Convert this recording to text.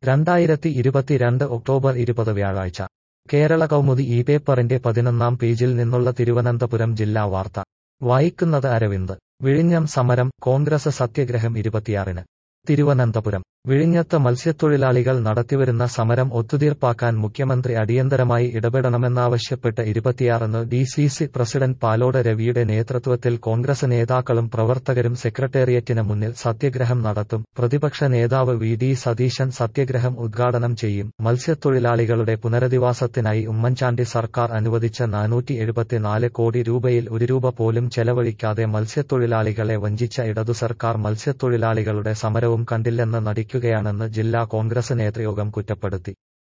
രണ്ടായിരത്തി ഇരുപത്തിരണ്ട് ഒക്ടോബർ ഇരുപത് വ്യാഴാഴ്ച കേരള കൗമുദി ഈ പേപ്പറിന്റെ പതിനൊന്നാം പേജിൽ നിന്നുള്ള തിരുവനന്തപുരം ജില്ലാ വാർത്ത വായിക്കുന്നത് അരവിന്ദ് വിഴിഞ്ഞം സമരം കോൺഗ്രസ് സത്യഗ്രഹം ഇരുപത്തിയാറിന് തിരുവനന്തപുരം വിഴിഞ്ഞത്ത് മത്സ്യത്തൊഴിലാളികൾ നടത്തിവരുന്ന സമരം ഒത്തുതീർപ്പാക്കാൻ മുഖ്യമന്ത്രി അടിയന്തരമായി ഇടപെടണമെന്നാവശ്യപ്പെട്ട് ഇരുപത്തിയാറിന് D C C president Palode രവിയുടെ നേതൃത്വത്തിൽ കോൺഗ്രസ് നേതാക്കളും പ്രവർത്തകരും സെക്രട്ടേറിയറ്റിന് മുന്നിൽ സത്യഗ്രഹം നടത്തും പ്രതിപക്ഷ നേതാവ് വി ഡി സതീശൻ സത്യഗ്രഹം ഉദ്ഘാടനം ചെയ്യും മത്സ്യത്തൊഴിലാളികളുടെ പുനരധിവാസത്തിനായി ഉമ്മൻചാണ്ടി സർക്കാർ അനുവദിച്ച നാനൂറ്റി എഴുപത്തിനാല് കോടി രൂപയിൽ ഒരു രൂപ പോലും ചെലവഴിക്കാതെ മത്സ്യത്തൊഴിലാളികളെ വഞ്ചിച്ച ഇടതു സർക്കാർ മത്സ്യത്തൊഴിലാളികളുടെ സമരവും കണ്ടില്ലെന്ന് നടിക്കുകയാണെന്ന് ജില്ലാ കോൺഗ്രസ് നേതൃയോഗം കുറ്റപ്പെടുത്തി